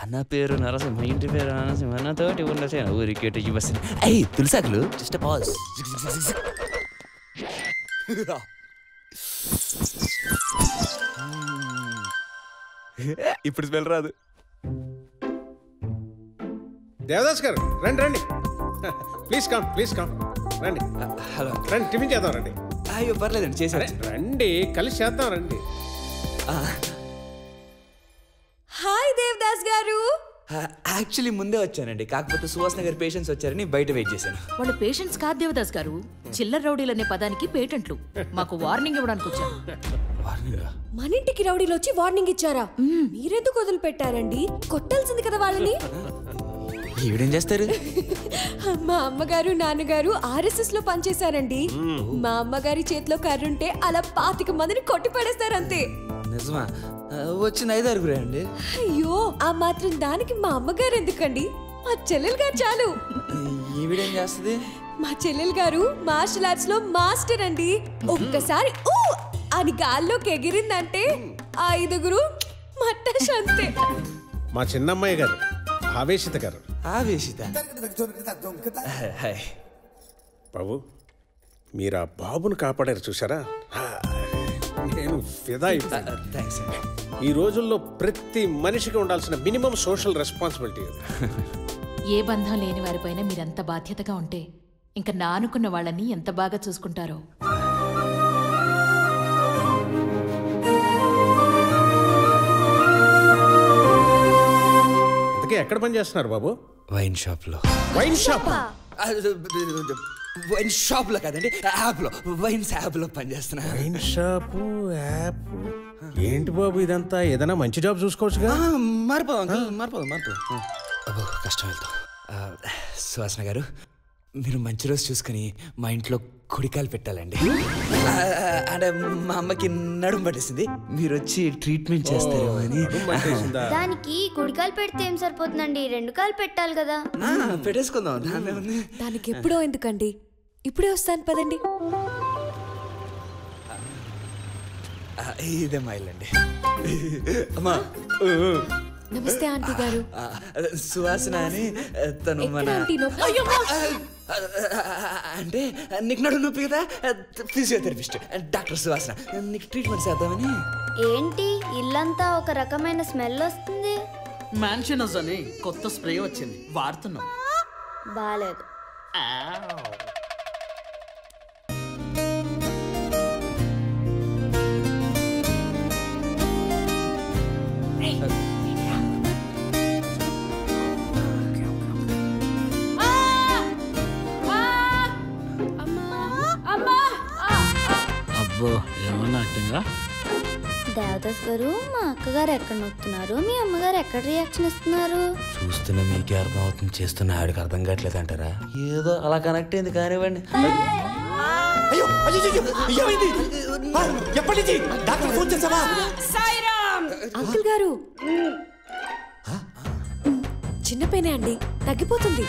నా పేరు నరసింహ ఇంటి పేరు నరసింహ నాతోటి ఉన్న సేన ఊరికేటి యువసిన అయ్యి తులసాకులు జస్ట్ పాజ్ ఇప్పుడు స్మెల్ రాదు దేవదాస్ గారు రండి రండి ప్లీజ్ కమ్ ప్లీజ్ కమ్ రండి హలో రండి టిఫిన్ చేద్దాం రండి అయ్యో పర్లేదండి అరే చేసే రండి కలిసి చేద్దాం రండి హాయ్ దేవదాస్ గారు యాక్చువల్లీ ముందే వచ్చానండి కాకపోతే సువాసన గారి పేషెంట్స్ వచ్చారని బయట వెయిట్ చేశాను వాళ్ళ పేషెంట్స్ కాదు దేవదాస్ గారు చిల్లర రౌడీలు అనే పదానికి పేటెంట్లు మాకు వార్నింగ్ ఇవ్వడానికి వచ్చారు మన ఇంటికి రౌడీలు వచ్చి వార్నింగ్ ఇచ్చారా మీరెందుకు వదిలిపెట్టారండి కొట్టాల్సింది కదా వాళ్ళని ఈవిడేం చేస్తారు మా అమ్మగారు నాన్నగారు ఆర్ఎస్ఎస్ లో పనిచేశారండి మా అమ్మగారి చేతిలో కర్రుంటే అలా పాతిక మందిని కొట్టి పడేస్తారంతే నిజమా ఆ, వచ్చిన ఐదు ఆరుగురే అండి అయ్యో ఆ మాత్రం దానికి మా అమ్మగారు ఎందుకండి మా చెల్లెలు గారు చాలు ఈవిడేం చేస్తుంది మా చెల్లెలు గారు మార్షల్ ఆర్ట్స్ లో మాస్టర్ అండి ఒక్కసారి ఊ అని గాల్లోకి ఎగిరిందంటే ఐదుగురు మట్టష్ అంతే మా చిన్నమ్మాయి గారు ఆవేశిత గారు ఆవేశిత హాయ్ బాబు మీరు ఆ బాబును కాపాడారు చూసారా ఆ, నేను ఫిదా అయిపోయాను. థ్యాంక్స్ అండి ఈ రోజుల్లో ప్రతి మనిషికి ఉండాల్సిన మినిమం సోషల్ రెస్పాన్సిబిలిటీ అది ఏ బంధం లేని వారిపైన మీరెంత బాధ్యతగా ఉంటే ఇంకా నా అనుకున్న వాళ్ళని ఎంత బాగా చూసుకుంటారో అందుకే ఎక్కడ పని చేస్తున్నారు బాబు వైన్ షాప్ లో వైన్ షాప్ వైన్ షాప్ లో కదండి యాప్ లో వైన్స్ యాప్ లో పనిచేస్తున్నా వైన్ షాప్ యాప్ ఏంటి బాబు ఇదంతా ఏదైనా మంచి జాబ్ చూసుకోవచ్చుగా ఆ, మారిపోదాం అంకుల్ మారిపోదాం మారిపోదాం అబ్బో కష్టం వెళ్తాం ఆ, సువాసన గారు మీరు మంచి రోజు చూసుకుని మా ఇంట్లో కుడికాలు పెట్టాలండి ఆ, అంటే మా అమ్మకి నడుము పట్టేసింది మీరు వచ్చి ట్రీట్మెంట్ చేస్తారేమో అని నడుము పట్టేసిందా? దానికి కుడికాలు పెడితే ఏం సరిపోతుందండి రెండు కాలు పెట్టాలి కదా ఆ, పెట్టేసుకుందాం దాన్నే ఉంది దానికి ఎప్పుడో ఎందుకండి ఇప్పుడే వస్తాను పదండి ఆ, ఇదే మా ఇల్లండి అమ్మా నమస్తే ఆంటీ గారు ఆ, సువాసన అని ఆ, తను మన ఎక్కడ ఆంటీ నొప్పి? ఆ, అంటే నీకు నడు నొప్పి కదా ఫిజియోథెరపిస్ట్ డాక్టర్ సువాసన నీకు ట్రీట్మెంట్ చేద్దామని ఏంటి ఇల్లంతా ఒక రకమైన స్మెల్ వస్తుంది మ్యాన్షనస్ అని కొత్త స్ప్రే వచ్చింది వాడుతున్నాం బాలేదు అబ్బో ఏమన్నా యాక్టింగా దేవదాస్ గారు మా అక్కగారు ఎక్కడ నొక్కుతున్నారు మీ అమ్మగారు ఎక్కడ రియాక్షన్ ఇస్తున్నారు చూస్తున్న మీకే అర్థం అవుతుంది చేస్తున్న ఆడికి అర్థం కావట్లేదు అంటారా ఏదో అలా కనెక్ట్ అయింది కానివ్వండి అయ్యో అయ్యో అయ్యో, ఏమైంది ఆ, ఎప్పటి నుంచి డాక్టర్ ఫోన్ చేసావా అంకుల్ గారు చిన్న పెనే అండి తగ్గిపోతుంది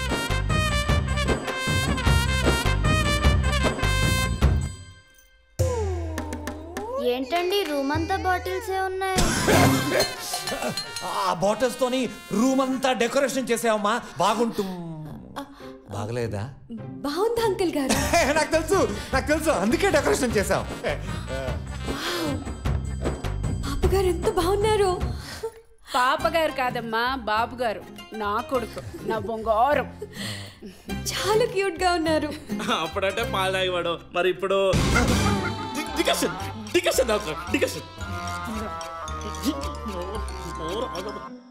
ఏంటండి రూమ్ అంతా బాటిల్సే ఉన్నాయి ఆ బాటిల్స్ తోని రూమ్ అంతా డెకరేషన్ చేసావమ్మా బాగుంటు బాగలేదా బాగుంది అంకుల్ గారు నాకు తెలుసు నాకు తెలుసు అందుకే డెకరేషన్ చేసావు పాపగారు ఎంత బాగున్నారు పాపగారు కాదమ్మా బాబు గారు నా కొడుకు నా బొంగారం చాలా క్యూట్ గా ఉన్నారు అప్పుడంటే పాలు తాగేవాడు మరి ఇప్పుడు డికషన్ డికషన్ డికషన్